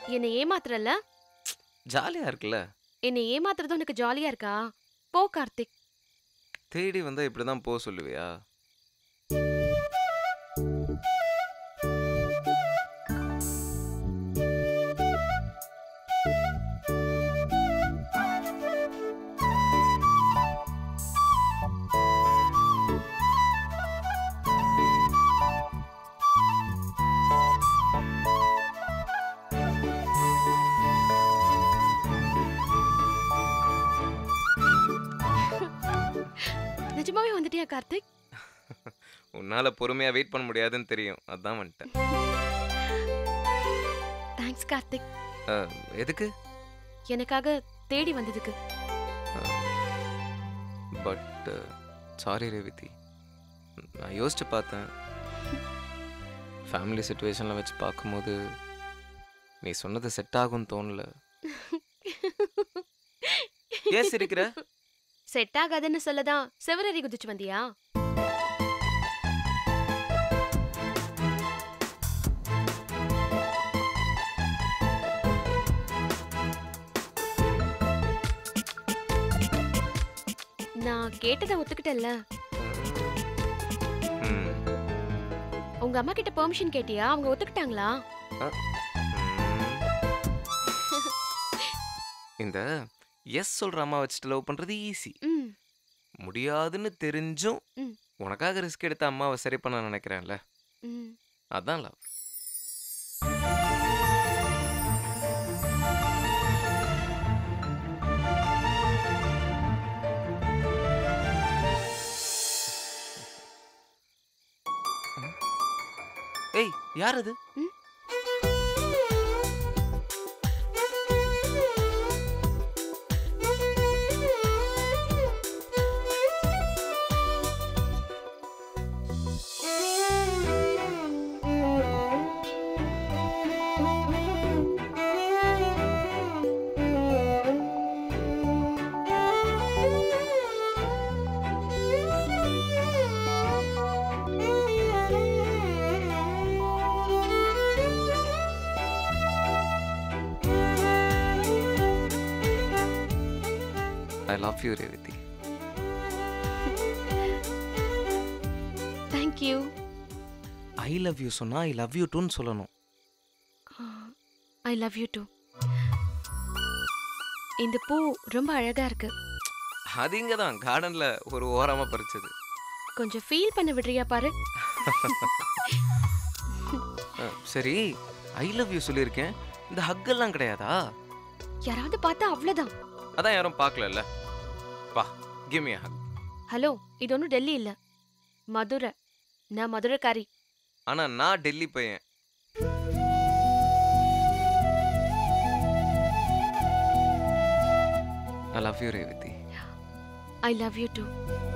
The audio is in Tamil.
என்னை ஏமாத்துறல்ல ஜாலியா இருக்குல்ல என்னை ஏமாத்துறது உனக்கு ஜாலியா இருக்கா போ கார்த்திக் தேடி வந்தா இப்படிதான் போக சொல்லுவியா நிஜமாவே வந்துட்டியா கார்த்திக் உன்னால பொறுமையா வெயிட் பண்ண முடியாதுன்னு தெரியும் அதான் வந்துட்டேன் தேங்க்ஸ் கார்த்திக் அஹ், எதுக்கு எனக்காக தேடி வந்ததுக்கு பட் சாரி ரேவதி நான் யோசிச்சு பார்த்தேன் ஃபேமிலி சுச்சுவேஷனில் வச்சு பார்க்கும்போது நீ சொன்னது செட் ஆகும்னு தோணல ஏன் சிரிக்கிற செட் ஆகாதுன்னு சொல்லதான் செவரறி குதிச்சு வந்தியா நான் கேட்டதை ஒத்துக்கிட்டல்ல ம், உங்க அம்மா கிட்ட பெர்மிஷன் கேட்டியா அவங்க ஒத்துக்கிட்டாங்களா ம். இந்த எஸ் சொல்ற அம்மா வச்சுட்டு லவ் பண்றது ஈஸி ம் முடியாதுன்னு தெரிஞ்சும் ம். உனக்காக ரிஸ்க் எடுத்த அம்மாவை சரி பண்ண நினைக்கிறேன்ல ம் அதான் லவ் ஏய் யார் அது ம்? I love you Revathi thank you I love you சொன்னா ஐ லவ் யூ டூன்னு சொல்லணும் ஐ லவ் யூ டூ இந்த பூ ரொம்ப அழகா இருக்கு அது இங்க தான் கார்டன்ல ஒரு ஓரமா பறிச்சது கொஞ்சம் ஃபீல் பண்ண விடுறியா பாரு அஹ், சரி ஐ லவ் யூ சொல்லியிருக்கேன் இந்த ஹக்கெல்லாம் கிடையாதா யாராவது பார்த்தா அவ்வளவுதான் அதான் யாரும் பார்க்கலல்ல வா கிவ் மீ ஹக் ஹலோ இது ஒன்றும் டெல்லி இல்ல மதுரை நான் மதுரைக்காரி ஆனா நான் டெல்லி பையன் I love you Revathi I love you two